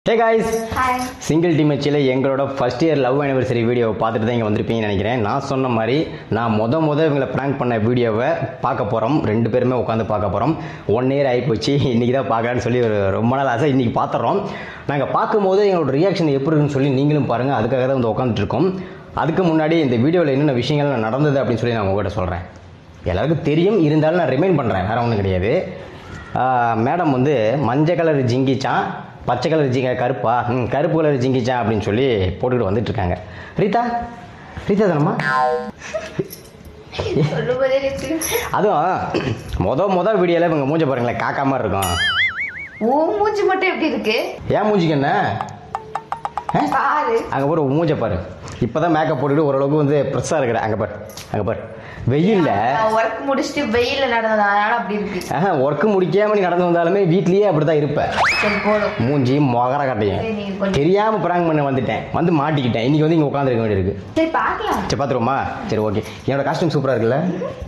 ஹே guys hi single team மேட்சில் எங்களோட first year love anniversary video பார்த்துட்டு தான் இங்கே வந்திருப்பீங்கன்னு நினைக்கிறேன் நான் சொன்ன மாதிரி நான் முத முத இவங்களை ப்ராங்க் பண்ண வீடியோவை பார்க்க போகிறோம் ரெண்டு பேருமே உட்காந்து பார்க்க போகிறோம் ஒன் இயர் ஆகிப்போச்சு இன்றைக்கி தான் பார்க்கலான்னு சொல்லி ஒரு ரொம்ப நாள் ஆசை இன்றைக்கி பார்த்துறோம் நாங்கள் பார்க்கும்போது எங்களோட ரியாக்ஷன் எப்படி இருக்குன்னு சொல்லி நீங்களும் பாருங்கள் அதுக்காக தான் வந்து உட்காந்துட்டு இருக்கோம் அதுக்கு முன்னாடி இந்த வீடியோவில் என்னென்ன விஷயங்கள் நடந்தது அப்படின்னு சொல்லி நான் உங்கள்கிட்ட சொல்கிறேன் எல்லாருக்கும் தெரியும் இருந்தாலும் நான் ரிமைண்ட் பண்ணுறேன் வேறு ஒன்றும் கிடையாது மேடம் வந்து மஞ்சள் கலர் ஜிங்கிச்சான் பச்சை கலர் ஜிங்க கருப்பா ம் கருப்பு கலர் ஜிங்கிச்சான் அப்படின்னு சொல்லி போட்டுக்கிட்டு வந்துட்டு இருக்காங்க ரீதா ரீதா தானம்மா சொல்லும்போதே இருக்கு அதுவும் மொத மொத வீடியோவில் இவங்க மூஞ்ச பாருங்களேன் காக்கா மாதிரி இருக்கும் உன் மூஞ்சி மட்டும் எப்படி இருக்கு ஏன் மூஞ்சிக்கு என்ன பாரு அங்கே பாரு உன் மூஞ்ச பாரு இப்போ தான் மேக்கப் போட்டுக்கிட்டு ஓரளவுக்கு வந்து ப்ரெஸ்ஸாக இருக்கிற அங்கே பாரு அங்கே பாரு வெயிலில் நான் ஒர்க் முடிச்சுட்டு வெயில்ல நடந்தது அதனால அப்படி இருக்கு ஆஹா ஒர்க்கு முடிக்காம நீ நடந்து வந்தாலுமே வீட்லேயே அப்படி தான் இருப்பேன் சரி போதும் மூஞ்சி மொகர கட்டையும் சரி, நீங்க கொஞ்சம் தெரியாமல் ப்ராங்க் பண்ண வந்துட்டேன் வந்து மாட்டிக்கிட்டேன் இன்னைக்கு வந்து இங்கே உட்காந்துருக்க வேண்டியிருக்கு சரி பார்க்கலாம் சரி பார்த்துருவோமா சரி ஓகே என்னோட காஸ்டியூம் சூப்பராக இருக்குல்ல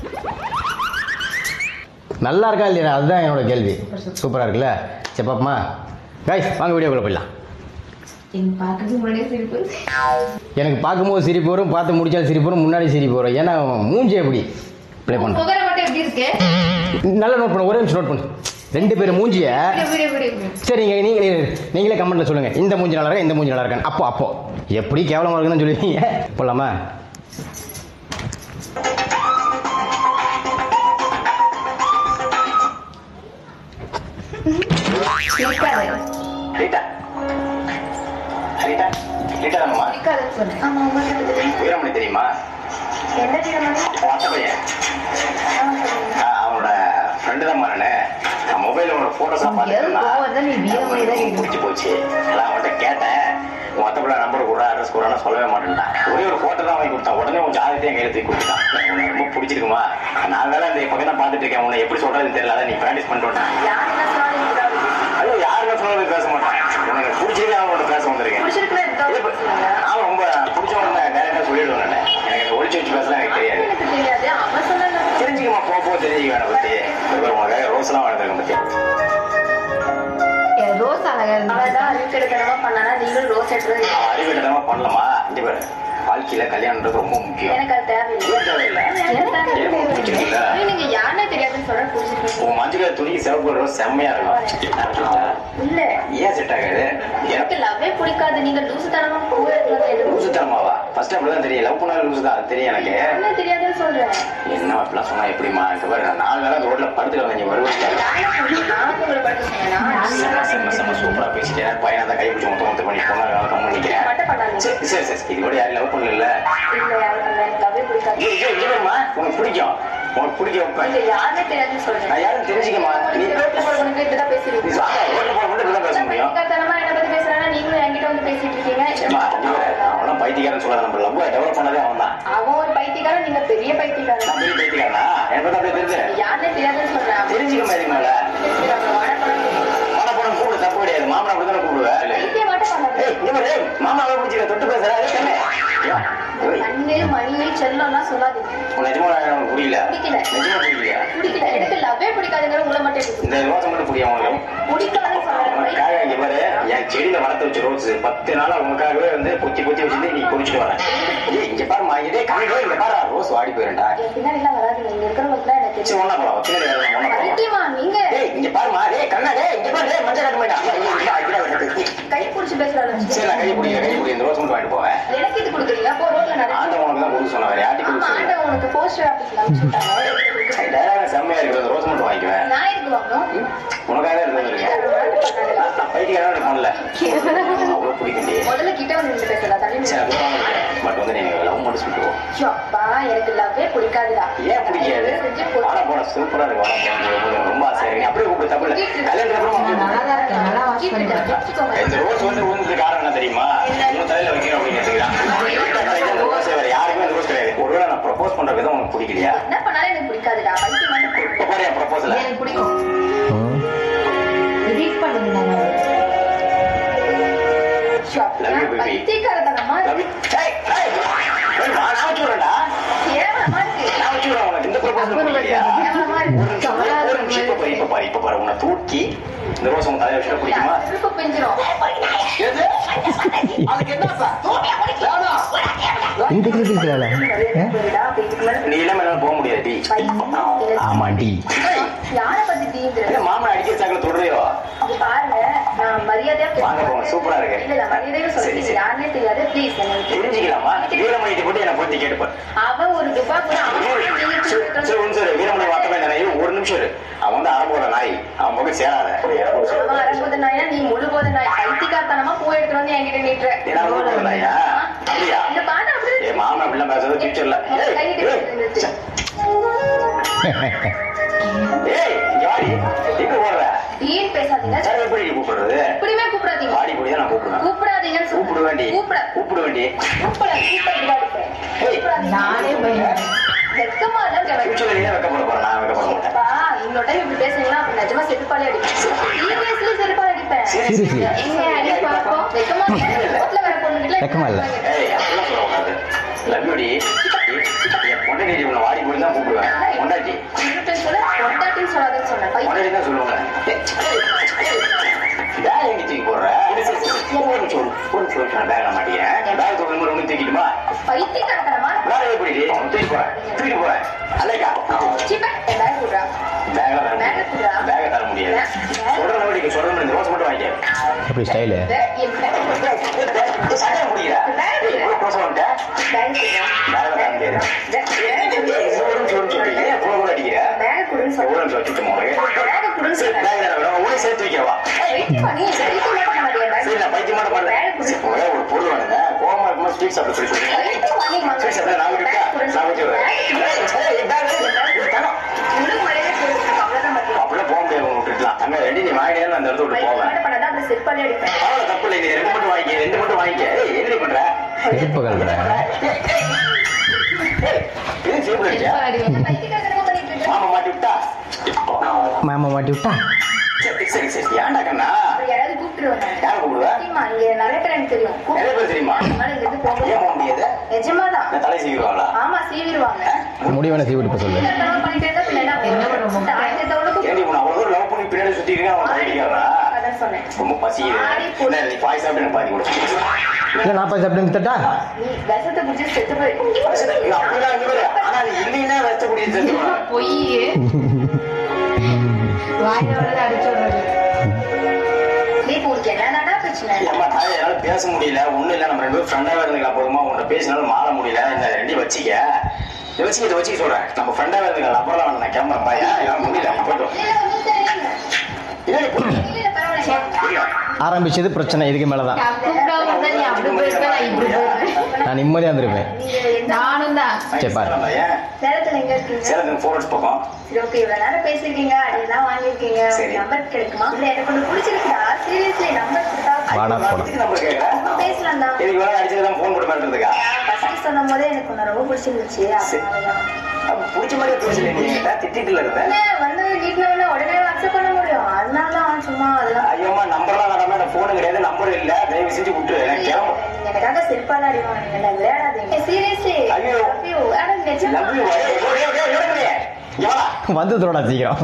நல்லா இருக்கா இல்லையா அதுதான் என்னோட கேள்வி சூப்பராக இருக்குல்ல சரி பாப்பமா கைஸ் வாங்க வீடியோக்குள்ளே போயிடலாம் எனக்கு பார்க்கறதுக்கு முன்னாடியே சிரிப்பு எனக்கு பார்க்கும்போது சிரிப்பு வரும் பார்த்து முடிச்சாலும் சிரிப்பு வரும் முன்னாடி சிரிப்பு வரும் ஏன்னா மூஞ்சி எப்படி ப்ளே உன் பண்ணுறேன் புகரை மட்டும் எப்படி இருக்கு நல்லா நோட் பண்ணு ஒரே நிமிஷம் நோட் பண்ணு ரெண்டு பேரும் மூஞ்சியை இப்படி, இப்படி, இப்படி, இப்படி. சரிங்க நீங்களே நீங்களே கமெண்ட்ல சொல்லுங்க இந்த மூஞ்சி நல்லா இருக்கா இந்த மூஞ்சி நல்லா இருக்கான்னு அப்போ அப்போ எப்படி கேவலமா இருக்குன்னு சொல்லுவீங்க போலாமா சிரிக்காத ரீட்டா ரீட்டா ரீட்டா அம்மா சிரிக்காதன்னு சொன்னேன் ஆமா உங்க வீரமணி தெரியுமா என்ன தெரியுமா அத்தை பையன் ஆ, அவனோட ஃப்ரெண்டு தான் மாறனே நான் மொபைலில் உன்னோட ஃபோட்டோஸ்லாம் எதுக்கு கோவம் வந்தா நீ வீரமணி தான் கேட்கணும். பிடிச்சி போச்சு அதான் அவன்கிட்ட கேட்டேன் உன் அத்தை பிள்ளை நம்பர் கூட அட்ரஸ் கூட சொல்லவே மாட்டேன்ட்டான் ஒரே ஒரு ஃபோட்டோ தான் வாங்கி கொடுத்தான் உடனே உன் ஜாதகத்தையும் கையில் தூக்கி கொடுத்தான் எனக்கு உன்னை ரொம்ப பிடிச்சிருக்குமா நான் வேலை இந்த பக்கம் தான் பார்த்துட்டு இருக்கேன் உன்னை எப்படி சொல்றதுன்னு தெரியல அதான் நீ ப்ராக்டிஸ் பண்ணிட்டு வந்தேன். யாருன்னா சொன்னாலும் இப்படிதான் இருக்கு. ஐயோ யாருமே சொன்னாலும் பேச மாட்டான் உனக்கு பிடிச்சிருக்கு அவன் உன்னை பேச வந்திருக்கேன் பிடிச்சிருக்குன்னா இதுதான் இல்ல, இப்ப- சொல்லுங்க. அவன் ரொம்ப பிடிச்சவன் டேரக்டாக சொல்லிடுவேன் நான் எனக்கு இந்த ஒளிச்சு வச்சு பேசலாம் எனக்கு தெரியாது எனக்கு தெரியாது அவன் சொன்னா தெரிஞ்சுக்கமா போ போ தெரிஞ்சுக்க வேணாம் பத்தி உனக்காக ரோஸ்லாம் வளர்ந்துருக்கேன் பத்தி ரோஸ் அழகா இருந்தா அவதான் அறிவுக்கெடுத்தனமா பண்ணனா நீங்களும் ரோஸ் எடுத்து அவன் அறிவிட்டமா பண்ணலாமா இங்க பாரு வாழ்க்கையில கல்யாணம்ன்றது ரொம்ப முக்கியம் எனக்கு அது தேவையில்லை ஏன் தேவையில்லை எனக்கு அது ஏன் உனக்கு பிடிச்சிருக்குல்ல? தேவையில்லை. நீங்க யாருன்னே தெரியாதுன்னு சொல்ற புரிஞ்சுக்கணும் உன் மஞ்சள் கலர் துணிக்கு சிவப்பு ரோஸ் செம்மையா இருக்கும் இல்ல ஏன் செட் ஆகாது எனக்கு லவ்வே பிடிக்காது நீங்க லூசுத்தனமா பூ எடுத்து லூசு தரமாவா ஃபர்ஸ்ட் அப்படிதான் தெரியும் லவ் பண்ணாலும் லூசு தான் அது தெரியும் எனக்கு என்ன தெரியாதுன்னு சொல்றேன் என்ன அப்படிலாம் சொன்னா எப்படிமா இங்க பாரு நான் நாலு நாளா ரோட்ல படுத்துட்டு நீ வருவேன் யாரை சொல்லி நான் உங்களை படுக்க சொன்னேனா செம்ம செம்ம செம்ம சூப்பரா பேசிட்டேன் பையனை தான் கைப்பிடிச்சு மொத்தம் மொத்தம் பண்ணி போனா கம் பண்ணிக்கிறேன் மட்டும் பண்ணாதீங்க சரி சரி சரி இது கூட யாரும் லவ் பண்ணல இல்ல யாரும் பண்ணல எனக்கு லவ்வே பிடிக்காது ஏய், ஏய், இல்லம்மா, உனக்கு பிடிக்கும் உனக்கு பிடிக்கும் இப்ப. நீங்க யாருன்னே தெரியாதுன்னு சொல்றேன் நான் யாரும் தெரிஞ்சுக்கமா நீ ரோட்ல போறவங்க இப்படிதான் நீ பேசுவீங்க சாதா ரோட்ல போற மட்டும் இப்படிதான் பேச முடியும் பிடிக்காதனமா என்ன பத்தி பேசுறானா நீங்களும் என்கிட்ட வந்து பேசிட்டு இருக்கீங்க ஏம்மா, நீ வேற, அவன்லாம் பைத்தியக்காரன் சொல்லாத நம்ம லவ் டெவலப் பண்ணதே அவன் தான் அவன் ஒரு பைத்தியக்காரன் நீங்க பெரிய பைத்தியக்காரன் நான் பெரிய பைத்தியக்காரனா எனக்கு பார்த்தா அப்படியே தெரிஞ்சு யாருன்னே தெரியாதுன்னு சொல்றேன் தெரிஞ்சுக்கமா இதுக்கு மேல மன படம் கூப்பிடு தப்பு கிடையாது மாமனா அப்படிதானே கூப்பிடுவேன் பைத்தியம் மட்டும் பண்ணாது ஏய் இங்க பாரு, ஏய், மாமா அவன் பிடிச்சிக்க தொட்டு பேசுறா ஏய், கண்ணே. ஏய், ஏய், கண்ணு மணி செல்லம்லாம் சொல்லாதீங்க உன் நிஜமா உனக்கு புரியல பிடிக்கல. நிஜமா புரியல பிடிக்கல எனக்கு லவ்வே பிடிக்காதுங்கிற உங்களை மட்டும் எப்படி இந்த ரோசை மட்டும் புரியும் உனக்கு பிடிக்காதுன்னு சொல்றேன் உனக்காக இங்க பாரு என் செடியில வளர்த்து வச்ச ரோஸ் பத்து நாளா உனக்காகவே வந்து பொத்தி பொத்தி வச்சிருந்து நீ குடிச்சிட்டு வரேன் ஏய், இங்க பாருமா இதே கண்ணு இங்க பாரு ரோஸ் வாடி போயிருண்டா என் பின்னாடி எல்லாம் வராதுங்க இங்க இருக்கிறவங்களுக்கு தான் எனக்கு சரி தெரியும் ஒண்ணா போலாம் பின்னாடி வேற ஒண்ணா போலாம் பைத்தியமா நீங்க ஏய் இங்க பாருமா டேய் கண்ணா டேய் இங்க பாரு டேய் மஞ்சள் கட்டு மாட்டா கை பிடிச்சி பேசுறாங்க சரி நான் கை பிடிக்க கை பிடி இந்த ரோஸ் மட்டும் வாங்கிட்டு போவேன் எனக்கு இது கொடுக்குறீங்க அப்போ ரோட்ல நடந்து ஆண்ட உனக்கு தான் கொடுக்க சொன்னாரு யார்ட்டி ஆமா கொடுக்க ஆண்ட உனக்கு போஸ்டர் ஆபீஸ்ல அனுப்பிச்சுட்டாங்க டேரக்டா செம்மையா இருக்குது அந்த ரோஸ் மட்டும் வாங்கிக்குவேன் நான் எதுக்கு வாங்கணும் உனக்காக இருந்தது இருக்கேன் நான் பைத்தியக்காரன் பண்ணல அவ்வளவு பிடிக்கண்டி முதல்ல கிட்ட வந்து நின்று பேசலாம் தள்ளி சரி நின்று. அது பட் வந்து நீங்க லவ் மட்டும் சொல்லிட்டு போ ஐயோ, அப்பா எனக்கு லவ்வே பிடிக்காதுடா ஏன் பிடிக்காது செஞ்சு போட்டு வாழை போட சூப்பரா இருக்கு வாழை போட ரொம்ப ஆசையா இருக்கு நீ அப்படியே கூப்பிடு தப்பு இல்லை கல்யாணத்துக்கு அப்புறம் நான் நல்லா தான் இருக்கேன் நல்லா வாஷ் பண்ணி வச்சுக்கோங்க, வச்சுக்கோங்க. இந்த ரோஸ் வந்து உங்களுக்கு காரணம் என்ன தெரியுமா உங்க தலையில வைக்கணும் அப்படிங்கிறதுக்கு இந்த ரோஸ் வேற யாருக்குமே இந்த ரோஸ் கிடையாது ஒருவேளை நான் ப்ரப்போஸ் பண்ற விதம் உனக்கு பிடிக்கலையா என்ன பண்ணாலும் எனக்கு பிடிக்காதுடா பைத்தியம் மட்டும் கொடு. இப்ப பாரு என் ப்ரப்போசல எனக்கு பிடிக்கும் எடிட் பண்ணுங்க நான் ஐயோ, அப்பா, Love you, baby. பைத்தியக்காரத்தனமா லவ் ஏய் ஏய் ஏய், நான் நான் வச்சு விடுறேன்டா கேவலமா இருக்கு நான் வச்சு விடுறேன் உனக்கு இந்த ப்ரப்போசல் பிடிக்கலையா கேவலமா இருக்கு ஒரு நிமிஷம் இப்ப பாரு இப்ப பாரு இப்ப பாரு உன்னை தூக்கி இந்த ரோஸ் உங்க தலையில வச்சுட்டா பிடிக்குமா திருப்ப பிஞ்சிரும் அதுக்கு என்ன சார் வேணாம். இந்த கிளிக்கு இருக்கல போயிடா, அப்ப இதுக்கு மேல நீ இல்லாம என்னால போக முடியாது டி ஆமாண்டி யாரை பத்தி டீங்கிறது என்ன மாமன் அடிக்கிற சாக்கில் தொடுறியோ இங்க பாருங்க நான் மரியாதையா வாங்க போங்க, சூப்பரா இருக்கு. இல்ல இல்ல மரியாதையா சரி, சொல்றீங்க சரி. யாருன்னே தெரியாது ப்ளீஸ் தெரிஞ்சுக்கலாமா வீரமணிட்டு போட்டு என்ன பத்தி கேட்டுப்பேன் அவ ஒரு துபா கூட அவன் கூட நீங்க சரி திருப்பி சரி, ஒன்று சரி வீரமணி வார்த்தை நினைவு ஒரு நிமிஷம் இரு அவன் வந்து அறம்போத நாய் அவன் பக்கம் சேராத எனக்கு ஒரு சொல்லு. அவன் அரபோத நாயா நீ முழு போத நாய் பைத்தியக்காரத்தனமா பூ எடுத்துட்டு வந்து என்கிட்ட நீட்டுற ஏன்னா அவன் போத நாயா அப்படியா இந்த பாட்டு அப்படியே ஏ மாமன் அப்படிலாம் பேசுறது ஃபியூச்சர்ல முதல்ல கை நீட்டி நிறுத்து. ஏய் இங்க வாடி எங்க போடுற டீன் பேசாதீங்க சரி எப்படி நீ கூப்பிடுறது இப்படியுமே கூப்பிடாதீங்க வாடி போய் தான் நான் கூப்பிடுவேன் கூப்பிடாதீங்கன்னு சொல்றேன். கூப்பிட வேண்டி கூப்பிட கூப்பிட வேண்டி கூப்பிட கூப்பிட இருப்பேன் கூப்பிடாதீங்க. நானே பயந்தேன். வெக்கமா இல்ல கவனிக்க ஃபியூச்சர்ல நீ தான் வைக்கப்பட போற நான் வைக்கப்பட மாட்டேன் அப்பா, இன்னொரு time இப்படி பேசுனீங்கன்னா அப்ப நிஜமா செருப்பாலே அடிப்பேன். Seriously செருப்பாலே அடிப்பேன். Seriously? எங்க அடி பாப்போம்? வெக்கமா இல்ல? ரோட்ல வர பொண்ணுகிட்ட வெக்கமா இல்ல? ஏய் அப்படிலாம் சொல்லக்கூடாது லவ் யூ டி என் பொண்டாட்டி உன்னை வாடி போய் தான் கூப்பிடுவேன் பொண்டாட்டி இன்னொரு time சொல்ல, பொண்டாட்டின்னு சொல்லாதேன்னு சொன்னேன். பைத்தியம். பொண்டாட்டி தான் சொல்லுவாங்க பேக் எங்க தூக்கி போடுற ஒரு நிமிஷம் ஒரு நிமிஷம் நான் பேக் மாட்டேன் பேக் தூக்கி ஒன்று தூக்கிட்டுமா பைத்தியக்காரத்தனமா? வேற எப்படி தூக்கி போறேன் தூக்கி போறேன் அல்லக்கா சீ, பே, என் bag குடுறா. பேக்லாம் தர Bag முடியாது குடுறா. பேக்கை தர முடியாது சொல்ற மாதிரி சொல்ற மாதிரி இந்த ரோஸ் மட்டும் வாங்கிக்க எப்படி ஸ்டைலு இந்த என் bag சட்டை முடியல இவ்வளோ க்ளோஸ் வந்துட்டேன் bag குடுறா. பேக்ல தர முடியாது ஒரு நிமிஷம் ஒரு நிமிஷம் ஏன் இவ்வளோ கூட அடிக்கிற bag குடுன்னு சொல்றேன். எவ்வளோ நிமிஷம் வச்சுட்டு உனக்கு bag குடுன்னு சரி சொல்றேன். பேக் தர வேணும் உனக்கு சேர்த்து வைக்கவா பைத்தியமா நீ? பைத்தியம் மட்டும் பண்ண மாட்டியா bag? சரி நான் பைத்தியமான பண்ணல bag குடு. ஒரே ஒரு பொருள் வேணுங்க கோவமா இருக்கும்போது ஸ்வீட் சாப்பிட சொல்லி சொல்லுங்க பைத்தியமா நீ? மகன். ஸ்வீட் சாப்பிட நான் விட்டா bag குடுன்னு நான் வச்சு சொல்றேன். bag குடு. உங்களுக்கு மரியாதை கொடுக்கணும். அவ்வளவுதான் மட்டும். அப்படியே போக முடியாது உங்க விட்டுலாம் அங்க ரெண்டு நீ வாங்கினேன்னு அந்த இடத்த விட்டு பைத்தியம் போவேன் மட்டும் பண்ணாதான் அப்புறம் செருப்பாலே அடிப்பேன். பரவாயில்ல தப்பு இல்லை நீ ரெண்டு மட்டும் வாங்கிக்க ரெண்டு மட்டும் வாங்கிக்க ஏய் என்னடி பண்ற செருப்பு கல்ற ஏய், இது சீப்பு அடிச்சா பைத்தியக்காரத்தனமா பண்ணிட்டு இருக்க. மாமா மாட்டி விட்டா மாமா மாட்டி விட்டா சரி சரி சரி ஏன்டா கண்ணா அப்புறம் யாராவது கூப்பிட்டுருவாங்க. யாரை கூப்பிடுவ சத்தியமா, இங்க நிறைய பேர் எனக்கு தெரியும். நிறைய பேர் தெரியுமா அதனால இங்க இருந்து போக ஏன் போக முடியாது நிஜமாதான். நான் தலை சீக்கிரவாங்களா ஆமா சீவிடுவாங்க முடிவான சீவிட்டு இப்ப சொல்லு பைத்தியக்காரத்தனமா பண்ணிட்டு இருந்தா பின்ன என்ன என்ன பண்ணுவோம்? பண்ணுவோம்? தாயத்தோட ஏன்டி உன்னை அவ்வளவு தூரம் லவ் பண்ணி பின்னாடி சுத்தி இருக்கேன் அவன் பண்ணிக்கிறாரா அதான் சொன்னேன். ரொம்ப பசிக்குது ஆடி போடு. என்ன, நீ பாய் சாப்பிட்டு பாதி கூட இல்லை நான் போய் சாப்பிட்டு தட்டா நீ விஷத்தை குடிச்சு செத்து போய் அப்படிதான் இங்க பாரு. ஆனா நீ இல்லைன்னா வெச்சக்கூடிய செத்துருவான் பொய் வாயோட அடிச்சு விடுறது நீ இப்போ உனக்கு என்னடா பிரச்சனை அம்மா தாய் என்னால பேச முடியல ஒண்ணும் இல்ல நம்ம ரெண்டு பேரும் ஃப்ரெண்டாவே இருந்துக்கலாம் போதுமா உன்கிட்ட பேசினாலும் மாற முடியல இந்த ரெண்டையும் வச்சிக்க இதை வச்சுக்க இதை வச்சுக்க சொல்றேன் நம்ம ஃப்ரெண்டாவே இருந்துக்கலாம் அப்புறம் வேணாம் நான் கிளம்புறேன் பாயா என்னால முடியல நீ போயிட்டு வா. இல்ல, ஒண்ணும் தெரியல. இல்ல, நீ போயிட்டு வா. இல்ல, இல்ல, பரவாயில்ல. இல்ல. ஆரம்பிச்சது பிரச்சனை இதுக்கு மேலே தான் கூப்பிடாம இருந்தா நீ அப்படி போயிருக்க நான் இப்படி போயிருக்கேன் நான் நிம்மதியாக இருந்திருப்பேன் நீங்க எந்த நானும் தான் சரி, பாரு. சேலம்ல ஏன்? சேலத்துல எங்க இருக்கீங்க சேலத்துக்கு ஃபோர்ஸ் பக்கம் சரி ஓகே இவ்வளவு நேரம் பேசிருக்கீங்க அதையெல்லாம் வாங்கியிருக்கீங்க சரி. நம்பர் கிடைக்குமா இல்ல எனக்கு ஒண்ணு பிடிச்சிருக்குடா சீரியஸ்லி நம்பர் கொடுத்தா வாடா போலாம் இதுக்கு நம்பர் கேட்கறேன் பேசலாம் தான் இதுக்கு வேணா அடிச்சதுதான் ஃபோன் போட்டு மாட்டேறதுக்கா ஃபர்ஸ்ட் சொல்லும் போதே எனக்கு ஒண்ணு ரொம்ப பிடிச்சிருந்துச்சு அதனாலதான் அப்ப பிடிச்ச மாதிரி பேசல நீ திட்டிட்டுல இருந்த இல்ல, வந்து வீட்டுல வந்து உடனே அக்செப்ட் பண்ண முடியும் அதனாலதான் சும்மா அதெல்லாம் ஐயோமா நம்பர்லாம் வேணாமா எனக்கு ஃபோன் கிடையாது நம்பர் இல்ல தயவு செஞ்சு விட்டுரு எனக்கு கிளம்பு நீங்க எனக்காக செருப்பால அடிவாங்க நீங்க விளையாடாதீங்க சீரியஸ்லி ஐயோ. ஆனா நிஜமா லவ் யூ வந்து தோடா சீக்கிரம்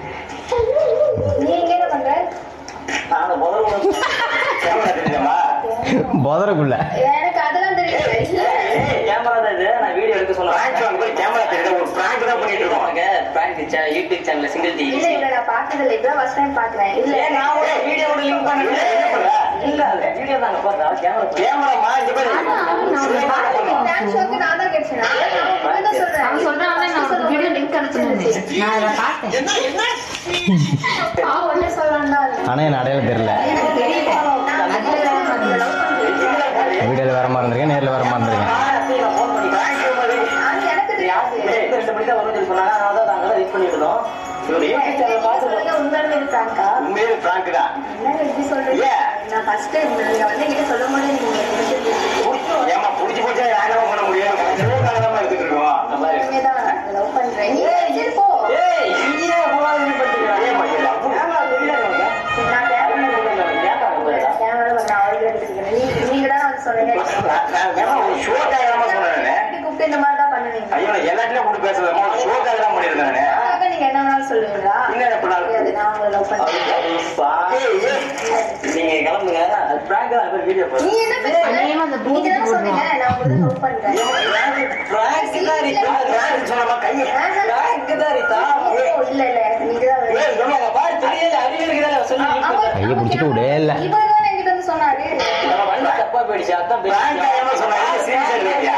நீ எங்க என்ன பண்ற நான் முதல்ல கேமரா தெரியுமா புதறக்குள்ள எனக்கு அதெல்லாம் தெரியல இல்ல கேமரா தான் இது நான் வீடியோ எடுக்க சொன்னேன் பிராங்க் வாங்க போய் கேமரா தெரியல ஒரு பிராங்க் தான் பண்ணிட்டு இருக்கோம் உனக்கு பிராங்க் யூடியூப் சேனல்ல சிங்கிள் டி இல்ல இல்ல நான் பார்த்தது இல்ல இப்பதான் ஃபர்ஸ்ட் டைம் பாக்குறேன் இல்ல நான் ஒரு வீடியோட லிங்க் என்ன பண்ற? இல்ல இல்ல வீடியோ தாங்க பார்த்தா கேமரா கேமராமா இங்க பாரு சினிமா பண்ணோம் டான்ஸ் ஷோக்கு நான் தான் கிடைச்சேன் நான் தான் சொல்றேன் அவன் சொல்றான் நான் உனக்கு வீடியோ லிங்க் அனுப்பிச்சிருந்தேன் நான் அதை பார்த்தேன் அவன் ஒண்ணு சொல்றான்டா ஆனால் என் அடையாளம் தெரியல எனக்கு தெரியல நான் அதுல love பண்றேன். வீடியோவில் வேற மாதிரி இருந்திருக்கேன் நேரில் வேற மாதிரி இருந்திருக்கேன் ஃபோன் பண்ணி அது எனக்கு தெரியாது ரெண்டு மணிக்கு தான் வரும்னு சொல்லி சொன்னாங்க அதான் நாங்க தான் வெயிட் பண்ணிட்டு இருந்தோம் இவரு யூடியூப் சேனல் பார்த்து சொல்லுங்க, உண்மையாலுமே இது prank ஆ? உண்மையிலே பிராங்க் தான் என்னங்க இப்படி சொல்றீங்க? ஏன்? நான் first time நீங்க வந்து என்கிட்ட சொல்லும் போதே நீங்க எனக்கு பிடிச்சிருந்துச்சு. ஏமா புடிச்சு போச்சா யாரும் பண்ண முடியாது தான் எடுத்துட்டு இருக்கோம் இந்த மாதிரி உண்மையதான் நான் love பண்றேன். நீ சரி போ. ஏய் இங்கே போகாத நீ பண்ணிக்கிறேன் ஏன் மச்சான்? கேமரா தெரியல உனக்கு நான் camera ல கேமரா போயிடா camera ல நான் அவர்களை எடுத்துக்கிறேன். நீ- நீங்க தான் வந்து சொன்னீங்க. நான் வேணா ஒரு ஷோக்காக தான் சொன்னேன் இப்படி கூப்பிட்டு இந்த மாதிரி தான் பண்ணுவீங்க. ஐயோ நான் எல்லாத்துலயும் கூப்பிட்டு பேசுறதுமா ஒரு ஷோக்காக தான் பண்ணியிருந்தேன் நானு. அதுக்காக நீங்க என்ன வேணாலும் சொல்லுவீங்களா? என்ன எப்ப நான் தெரியாது, நான் உங்களை love பண்றேன். ஏய், ஏய். நீங்க கிளம்புங்க அது prank தான் அது வீடியோ போடு நீ என்ன பேசுற அநியாயமா அந்த நீங்க தானே பூஜை சொன்னீங்க நான் உங்களுக்கு லவ் பண்றேன் prank தான் ரீதா prank சொன்னமா கையை prank தான் ரீதா ஓ, இல்ல இல்ல எனக்கு நீங்க தான் ஏய் ஏமா அங்க பாரு தெரியல அறிவு இருக்குதா சொல்லி கையை பிடிச்சிட்டு விடவே இல்லை இவர் தான் என்கிட்ட வந்து சொன்னாரு நம்ம வண்டி தப்பா போயிடுச்சு அதான் Prank ஆ ஏம்மா சொன்ன? இது serious ஆ இருக்கியா?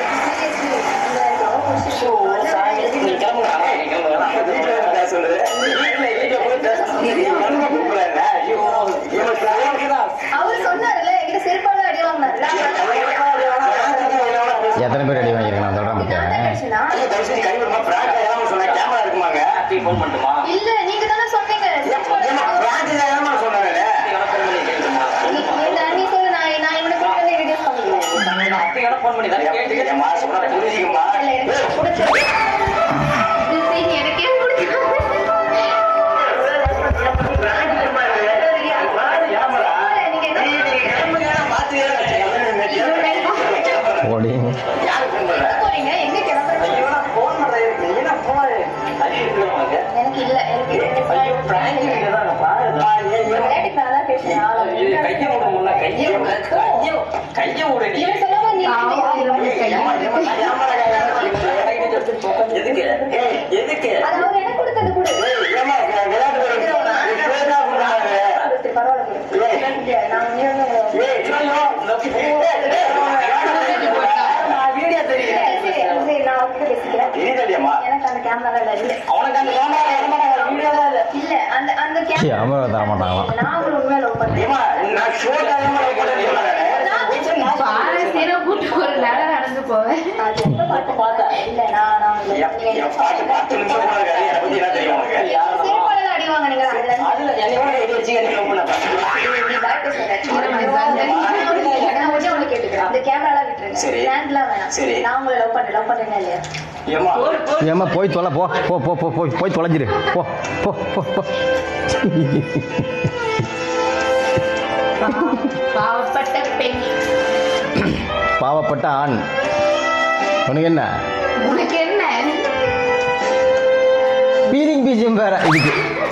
ஓ, சாமி. நீ கிளம்புங்க நீ கிளம்புங்க நான் வீட்டுல இருந்து பேச சொல்லுது. வீட்டுல வீட்டுல போய் பேசணும் நீ நண்பன் கூப்பிடல. ஐயோ, இவன் prank தான். அவர் சொன்னாருல்ல என்கிட்ட செருப்பால அடி வாங்கினாருல எத்தனை பேர் அடி வாங்கியிருக்கேன் நான் சொல்கிறேன் நான் தான் பார்த்தியா பேசினா ஐயோ, தயவு செஞ்சு கை விடுமா? prank ஆ ஏம்மா சொன்ன? camera இருக்குமாங்க? ஹாப்பி ஃபோன் பண்ணட்டுமா இல்ல நீங்க தானே சொன்னீங்க செருப்பால ஏம்மா, prank தான் ஏம்மா சொன்னேன் நானு? நீ- நீ- நீ சொல்லு நான் நான் இவனுக்கு வந்து reduce பண்ணிக்கிறேன் அப்படி ஃபோன் பண்ணி தான் கேட்டு ஏம்மா, சொன்னா புரிஞ்சுக்கம்மா. இல்ல எனக்கு பிடிச்சது இது சரி, எனக்கே பிடிக்கும் ஏம்மாடா? நீங்க என்ன நீ- நீ கிளம்புங்க, நான் பார்த்துக்கிறேன். ஓடி யாரு phone பண்றா? போறீங்க எங்க கிளம்புறீங்க ஐயோ நான் ஃபோன் பண்றேன் நீ என்ன ஃபோன் அறிவு இருக்கு உனக்கு எனக்கு இல்ல எனக்கு இது- ஐயோ பிராங்க் வீடியோ தான் நான் பாருடா விளையாட்டுக்கு நான் தான் பேசுறேன் ஆளை ஐயோ, கையை விட முடியல கையை விட கையை கையை விட நீ இவன் சொல்லாம நீ ஏம்மா, ஏம்மா, நான் ஏம்மாடா எதுக்கு எதுக்கு அது அவர் எனக்கு கொடுத்தது கொடு ஏய், ஏம்மா, விளையாட்டு போறேன். இப்பவே தான் கொடுத்தாங்க. சரி, பரவாயில்ல கொடு. இல்ல, நான் உண்மையாலுமே உங்களை- ஏய், ஐயோ, இந்த- நான் வீடியோ தெரியும் சரி, சரி, சரி, நான் அவர்கிட்ட பேசிக்கிறேன். தெரியுதடியம்மா எனக்கு அந்த கேமரா இல்ல அவனுக்கு அந்த கேமரா வீடியோ தான் இல்லை இல்ல அந்த அந்த சீ, அமரா தர மாட்டாங்களாம். நான் உங்களை உண்மையா லவ் பண்றேன் ஏம்மா, நான் ஷோட்டா ஏம்மா போட்டேன் பாரு சீரம் போட்டு ஒரு நட நடந்து போவேன் அது எப்ப பாட்டு பார்த்தா இல்ல நான் நான் உங்களை- நீங்க என்ன என் பாட்டு பத்து நிமிஷம் கூட இருக்காது. என்னை பத்தி என்ன தெரியும் உனக்கு செருப்பால அடி வாங்குனீங்களா? அதுல இருந்து அதுல என்னை விட எடி வச்சு என்ன லவ் பண்ண நீ back சொல்ற. நான் ஒண்ணே ஒண்ணு கேட்டுக்கிறேன். இந்த கேமராலாம் விட்டுருங்க. சரி. stand-லாம் வேணாம். சரி. நான் உங்களை love பண்றேன். love பண்றீங்களா இல்லையா? ஏம்மா ஏம்மா போய் தொலை போ போ போ போ போய் போய் தொலைஞ்சிரு போ போ போ போ பாவப்பட்ட பெண் பாவப்பட்ட ஆண் உனக்கு என்ன உனக்கு என்ன பீலிங் பீஜம் வேற இதுக்கு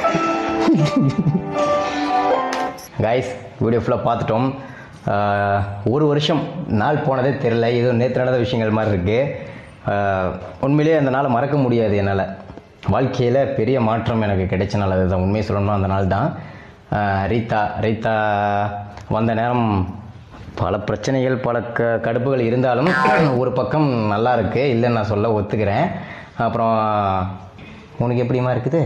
கைஸ் வீடியோ ஃபுல்லாக பார்த்துட்டோம் ஆஹ், ஒரு வருஷம் நாள் போனதே தெரில ஏதோ நேற்று நடந்த விஷயங்கள் மாதிரி இருக்குது உண்மையிலேயே அந்த நாளை மறக்க முடியாது என்னால் வாழ்க்கையில் பெரிய மாற்றம் எனக்கு கிடைச்ச நாள் அதுதான் உண்மையை சொல்லணும்னா அந்த நாள் தான் ஆஹ், ரீதா ரீதா வந்த நேரம் பல பிரச்சனைகள் பல க கடுப்புகள் இருந்தாலும் ஒரு பக்கம் நல்லா இருக்கு இல்லைன்னு நான் சொல்ல ஒத்துக்கிறேன் அப்புறம் உனக்கு எப்படிமா இருக்குது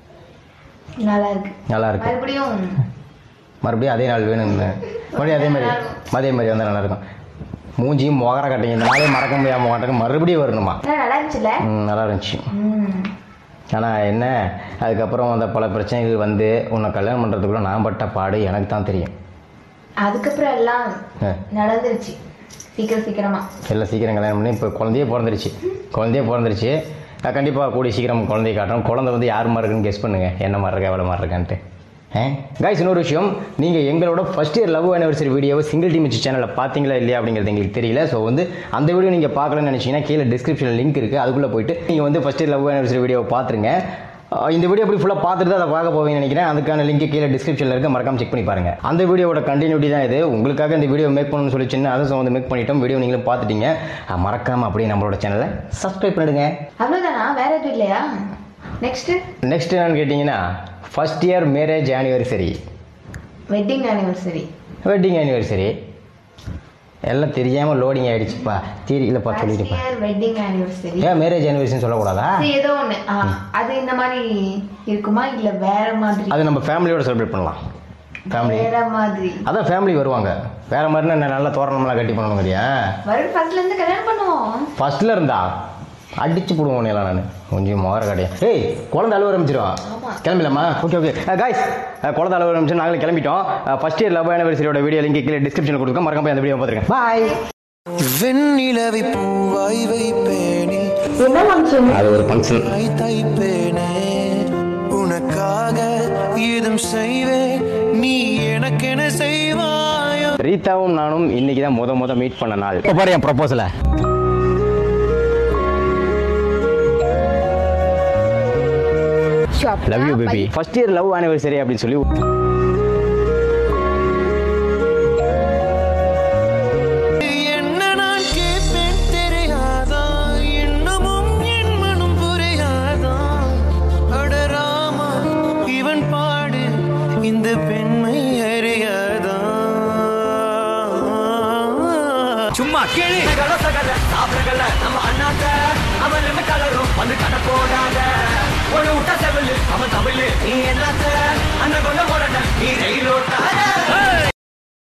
நல்லா இருக்கு நல்லா இருக்கு மறுபடியும் மறுபடியும் அதே நாள் வேணும் மறுபடியும் அதே மாதிரி அதே மாதிரி வந்தால் நல்லாயிருக்கும் மூஞ்சியும் முகர கட்டிங்க இந்த நாளே மறக்க முடியாமல் மாட்டேங்க மறுபடியும் வரணுமா ஆனா நல்லா இருந்துச்சுல ம், நல்லா இருந்துச்சு ம். ஆனால் என்ன அதுக்கப்புறம் அந்த பல பிரச்சனைகள் வந்து உன்னை கல்யாணம் பண்ணுறதுக்குள்ள நான் பட்ட பாடு எனக்கு தான் தெரியும் அதுக்கப்புறம் எல்லாம் ஆ. நடந்துருச்சு சீக்கிரம் சீக்கிரமா எல்லாம் சீக்கிரம் கல்யாணம் பண்ணி இப்போ குழந்தையே பிறந்துருச்சு குழந்தையே பிறந்துருச்சு நான் கண்டிப்பாக கூடிய சீக்கிரம் குழந்தைய காட்டுறேன் குழந்தை வந்து யார் மாதிரி இருக்குன்னு கெஸ் பண்ணுங்கள் என்ன மாதிரி இருக்கா எவ்வளோ மாதிரி இருக்கான்ட்டு கைஸ் இன்னொரு விஷயம் நீங்கள் எங்களோட ஃபஸ்ட் இயர் லவ் ஆனிவர்சரி வீடியோவை சிங்கிள் டீம் சேனலில் பார்த்தீங்களா இல்லையா அப்படிங்கிறது எங்களுக்கு தெரியல ஸோ வந்து அந்த வீடியோ நீங்கள் பார்க்கலன்னு நினச்சிங்கன்னா கீழே டிஸ்கிரிப்ஷனில் லிங்க் இருக்குது அதுக்குள்ளே போயிட்டு நீங்கள் வந்து ஃபஸ்ட் இயர் லவ் ஆனிவர்சரி வீடியோவை பார்த்துருங்க அஹ் இந்த வீடியோ அப்படி ஃபுல்லாக பார்த்துட்டு தான் அதை பார்க்க போவீங்கன்னு நினைக்கிறேன் அதுக்கான லிங்க் கீழே டிஸ்கிரிப்ஷனில் இருக்க மறக்காம செக் பண்ணி பாருங்க அந்த வீடியோட கண்டினியூட்டி தான் இது உங்களுக்காக இந்த வீடியோ மேக் பண்ணணும்னு சொல்லி சின்ன அதை வந்து மேக் பண்ணிட்டோம் வீடியோ நீங்களும் பார்த்துட்டீங்க அஹ் மறக்காம அப்படியே நம்மளோட சேனலை சப்ஸ்கிரைப் பண்ணிடுங்க அவ்வளவுதானா வேற எதுவும் இல்லையா நெக்ஸ்ட் நெக்ஸ்ட் என்னன்னு கேட்டிங்கன்னா first year marriage anniversary wedding anniversary wedding anniversary எல்லாம் தெரியாமல் லோடிங் ஆயிடுச்சுப்பா தெரியலப்பா சொல்லிட்டுப்பா வெட்டிங் ஆனிவர்சரி ஏன் மேரேஜ் ஆனிவர்சரின்னு சொல்லக்கூடாதா ஏதோ ஒண்ணு ஆ, அது இந்த மாதிரி இருக்குமா இல்ல வேற மாதிரி அது நம்ம ஃபேமிலியோட செலிப்ரேட் பண்ணலாம் ஃபேமிலி வேற மாதிரி அதான் ஃபேமிலி வருவாங்க வேற மாதிரினா என்ன நல்லா தோரணம்லாம் கட்டி பண்ணணுங்கிறியா வரும் ஃபர்ஸ்ட்ல இருந்து கல்யாணம் பண்ணுவோம் ஃபர்ஸ்ட்ல இருந்தா அடிச்சு போடுவோம் எல்லாம் நான் கொஞ்சம் மோர கடையா ஏய் குழந்தை அழுவ ஆரம்பிச்சிடும் ஆமா. கிளம்பிடலாமா ஓகே ஓகே காய்ஸ் குழந்தை அழுவ ஆரம்பிச்சு நாங்களும் கிளம்பிட்டோம் ஃபர்ஸ்ட் இயர் லவ் ஆனிவர்சரியோட வீடியோ லிங்க் கீழே டிஸ்கிரிப்ஷனில் கொடுக்க மறக்காம போய் அந்த வீடியோ பார்த்துருக்கேன் பாய் வெண்ணிலவை பூவாய் வைப்பேனே என்ன ஃபங்க்ஷன் அது ஒரு ஃபங்க்ஷன் தாய் தைப்பேனே உனக்காக ஏதும் செய்வேன் நீ எனக்கென செய்வாயோ ரீதாவும் நானும் இன்னைக்கு தான் முத முத மீட் பண்ண நாள் இப்போ பாரு என் ப்ரொபோசலை love you baby first year love anniversary அப்படின்னு சொல்லி சும்மா கேளு சாப்பிடல நம்ம அண்ணாத்த அவன் நம்ம கலரும் வந்து கட்ட போடாத ஒரு விட்ட செவலு அவன் தமிழ் நீ என்னத்த அண்ணன் கொண்ட போட நீ ரயில் ஓட்டாத